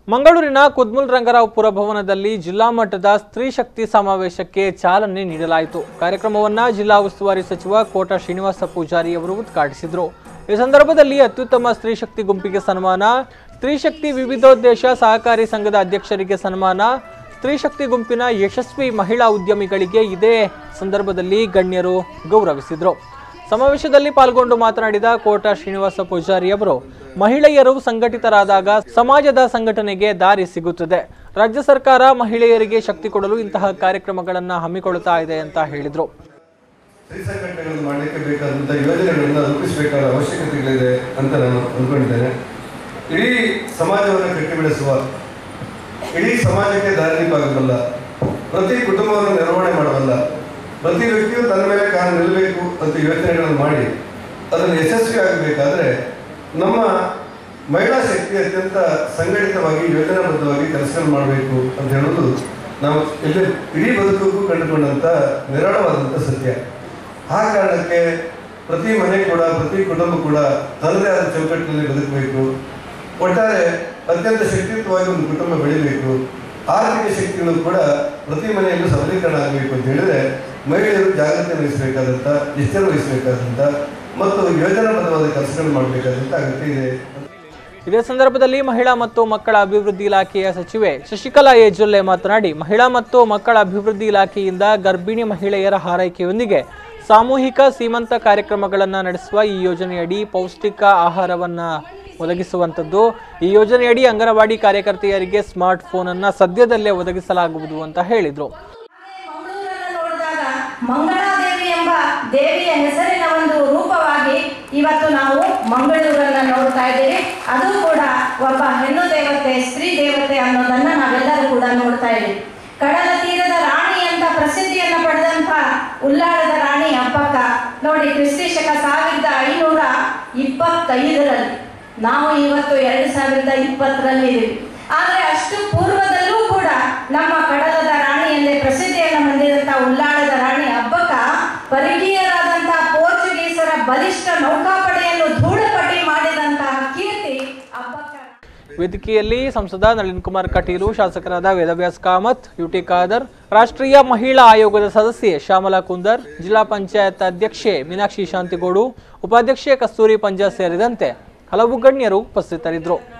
ಮಂಗಳೂರಿನ ಕುದ್ಮುಲ್ ರಂಗರಾವ್ ಪುರಭವನದಲ್ಲಿ ಜಿಲ್ಲಾ ಮಟ್ಟದ ಸ್ತ್ರೀ ಶಕ್ತಿ ಸಮಾವೇಶಕ್ಕೆ ಚಾಲನೆ ನೀಡಲಾಯಿತು ಕಾರ್ಯಕ್ರಮವನ್ನ ಜಿಲ್ಲಾ ಉಸ್ತುವಾರಿ ಸಚಿವ ಕೋಟ ಶ್ರೀನಿವಾಸ ಪೂಜಾರಿ ಅವರು ಉದ್ಘಾಟಿಸಿದರು ಈ ಸಂದರ್ಭದಲ್ಲಿ ಅತ್ಯುತ್ತಮ ಸ್ತ್ರೀ ಶಕ್ತಿ ಗುಂಪಿಗೆ ಸನ್ಮಾನ ಸ್ತ್ರೀ ಶಕ್ತಿ ವಿವಿಧೋದ್ದೇಶ ಸಹಕಾರಿ ಸಂಘದ ಅಧ್ಯಕ್ಷರಿಗೆ ಸನ್ಮಾನ ಸ್ತ್ರೀ ಶಕ್ತಿ ಗುಂಪಿನ ಯಶಸ್ವಿ ಮಹಿಳಾ ಉದ್ಯಮಿಗಳಿಗೆ ಇದೇ ಸಂದರ್ಭದಲ್ಲಿ ಗಣ್ಯರು ಗೌರವಿಸಿದರು ಸಮಾವೇಶದಲ್ಲಿ ಪಾಲ್ಗೊಂಡು ಮಾತನಾಡಿದ ಕೋಟ ಶ್ರೀನಿವಾಸ ಪೂಜಾರಿ ಅವರು ಮಹಿಳೆಯರು ಸಂಘಟಿತರಾದಾಗ ಸಮಾಜದ ಸಂಘಟನೆಗೆ ದಾರಿ ಸಿಗುತ್ತದೆ ರಾಜ್ಯ ಸರ್ಕಾರ ಮಹಿಳೆಯರಿಗೆ ಶಕ್ತಿ ಕೊಡಲು ಇಂತಹ ಕಾರ್ಯಕ್ರಮಗಳನ್ನು ಹಮ್ಮಿಕೊಳ್ಳುತ್ತಾ ಇದೆ ಅಂತ ಹೇಳಿದರು ಸ್ತ್ರೀ ಸಂಘಟನೆಗಳನ್ನು ಮಾಡಲಿಕ್ಕೆ ಬೇಕಾದಂಥ ಯೋಜನೆಗಳನ್ನು ರೂಪಿಸಬೇಕಾದ ಅವಶ್ಯಕತೆಗಳಿದೆ ಅಂತ ನಾನು ಅಂದ್ಕೊಂಡಿದ್ದೇನೆ ಇಡೀ ಸಮಾಜವನ್ನು ಕಟ್ಟಿ ಬೆಳೆಸುವ ಇಡೀ ಸಮಾಜಕ್ಕೆ ದಾರಿದೀಪಾಗಬಲ್ಲ ಪ್ರತಿ ಕುಟುಂಬವನ್ನು ನಿರ್ವಹಣೆ ಮಾಡಬಲ್ಲ ಪ್ರತಿ ವ್ಯಕ್ತಿಯು ತನ್ನ ಮೇಲೆ ಕಾಲು ನಿಲ್ಲಬೇಕು ಅಂತ ಯೋಚನೆಗಳನ್ನು ಮಾಡಿ ಅದನ್ನು ಯಶಸ್ವಿ ಆಗಬೇಕಾದ್ರೆ ನಮ್ಮ ಮಹಿಳಾ ಶಕ್ತಿ ಅತ್ಯಂತ ಸಂಘಟಿತವಾಗಿ ಯೋಜನಾಬದ್ಧವಾಗಿ ಕೆಲಸಗಳನ್ನು ಮಾಡಬೇಕು ಅಂತ ಹೇಳೋದು ನಾವು ಇಲ್ಲಿ ಇಡೀ ಬದುಕಿಗೂ ಕಂಡುಕೊಂಡಂಥ ನಿರಾಳವಾದಂಥ ಸತ್ಯ ಆ ಕಾರಣಕ್ಕೆ ಪ್ರತಿ ಮನೆ ಕೂಡ ಪ್ರತಿ ಕುಟುಂಬ ಕೂಡ ತನ್ನದೇ ಆದ ಚೌಕಟ್ಟಿನಲ್ಲಿ ಬದುಕಬೇಕು ಒಟ್ಟಾರೆ ಅತ್ಯಂತ ಶಕ್ತಿಯುತವಾಗಿ ಒಂದು ಕುಟುಂಬ ಬೆಳಿಬೇಕು ಆರ್ಥಿಕ ಶಕ್ತಿಗಳು ಕೂಡ ಪ್ರತಿ ಮನೆಯಲ್ಲೂ ಸಬಲೀಕರಣ ಆಗಬೇಕು ಅಂತ ಹೇಳಿದ್ರೆ ಮಹಿಳೆಯರು ಜಾಗೃತಿ ವಹಿಸಬೇಕಾದಂಥ ಎಚ್ಚರ ವಹಿಸಬೇಕಾದಂಥ ಮತ್ತು ಯೋಜನಾಬದ್ಧವಾದ ಕೆಲಸಗಳನ್ನು ಮಾಡಬೇಕಾದಂಥ ಅಗತ್ಯ ಇದೆ ಇದೇ ಸಂದರ್ಭದಲ್ಲಿ ಮಹಿಳಾ ಮತ್ತು ಮಕ್ಕಳ ಅಭಿವೃದ್ಧಿ ಇಲಾಖೆಯ ಸಚಿವೆ ಶಶಿಕಲಾ ಯಜುಲ್ಲೆ ಮಾತನಾಡಿ ಮಹಿಳಾ ಮತ್ತು ಮಕ್ಕಳ ಅಭಿವೃದ್ಧಿ ಇಲಾಖೆಯಿಂದ ಗರ್ಭಿಣಿ ಮಹಿಳೆಯರ ಹಾರೈಕೆಯೊಂದಿಗೆ ಸಾಮೂಹಿಕ ಸೀಮಂತ ಕಾರ್ಯಕ್ರಮಗಳನ್ನು ನಡೆಸುವ ಈ ಯೋಜನೆಯಡಿ ಪೌಷ್ಟಿಕ ಆಹಾರವನ್ನು ಒದಗಿಸುವಂಥದ್ದು ಈ ಯೋಜನೆಯಡಿ ಅಂಗನವಾಡಿ ಕಾರ್ಯಕರ್ತೆಯರಿಗೆ ಸ್ಮಾರ್ಟ್ ಫೋನನ್ನು ಸದ್ಯದಲ್ಲೇ ಒದಗಿಸಲಾಗುವುದು ಅಂತ ಹೇಳಿದರು ಮಂಗಳೂರನ್ನು ನೋಡಿದಾಗ ಮಂಗಳಾದೇವಿ ಎಂಬ ದೇವಿಯ ಹೆಸರಿನ ಒಂದು ರೂಪವಾಗಿ ಇವತ್ತು ನಾವು ಮಂಗಳೂರನ್ನ ನೋಡ್ತಾ ಇದ್ದೀವಿ ಅದು ಕೂಡ ಒಬ್ಬ ಹೆಣ್ಣು ದೇವತೆ ಸ್ತ್ರೀ ದೇವತೆ ಅನ್ನೋದನ್ನ ನಾವೆಲ್ಲರೂ ಕೂಡ ನೋಡ್ತಾ ಇದ್ದೀವಿ ಕಡಲ ತೀರದ ರಾಣಿ ಅಂತ ಪ್ರಸಿದ್ಧಿಯನ್ನ ಪಡೆದಂತ ಉಲ್ಲಾಳದ ರಾಣಿ ಅಪ್ಪಕ್ಕ ನೋಡಿ ಕ್ರಿಸ್ತಿ ಶಕ ಸಾವಿರದ ಐನೂರ ಇಪ್ಪತ್ತೈದರಲ್ಲಿ ನಾವು ಇವತ್ತು ಎರಡು ಸಾವಿರದ ಇಪ್ಪತ್ತರಲ್ಲಿ ಇದ್ದೀವಿ ಆದರೆ ಅಷ್ಟು ಪೂರ್ವದಲ್ಲೂ ಕೂಡ ನಮ್ಮ ಕಡಲದ ರಾಣಿ ಎಂದೇ ಪ್ರಸಿದ್ಧಿಯನ್ನು ಹೊಂದಿದಂಥ ಉಲ್ಲಾಳದ ರಾಣಿ ಹಬ್ಬಕ್ಕ ಪರಿಗೀಯರಾದಂತಹ ಪೋರ್ಚುಗೀಸರ ಬಲಿಷ್ಠ ನೌಕಾಪಡೆಯನ್ನು ಧೂಳುಪಟ್ಟಿ ಮಾಡಿದಂತಹ ಕೀರ್ತಿ ಹಬ್ಬಕ್ಕ ವೇದಿಕೆಯಲ್ಲಿ ಸಂಸದ ನಳಿನ್ ಕುಮಾರ್ ಕಟೀಲು ಶಾಸಕರಾದ ವೇದವ್ಯಾಸ್ ಕಾಮತ್ ಯುಟಿ ಖಾದರ್ ರಾಷ್ಟ್ರೀಯ ಮಹಿಳಾ ಆಯೋಗದ ಸದಸ್ಯೆ ಶ್ಯಾಮಲಾ ಕುಂದರ್ ಜಿಲ್ಲಾ ಪಂಚಾಯತ್ ಅಧ್ಯಕ್ಷೆ ಮೀನಾಕ್ಷಿ ಶಾಂತಿಗೋಡು ಉಪಾಧ್ಯಕ್ಷೆ ಕಸ್ತೂರಿ ಪಂಜಾ ಸೇರಿದಂತೆ ಹಲವು ಗಣ್ಯರು ಉಪಸ್ಥಿತರಿದ್ದರು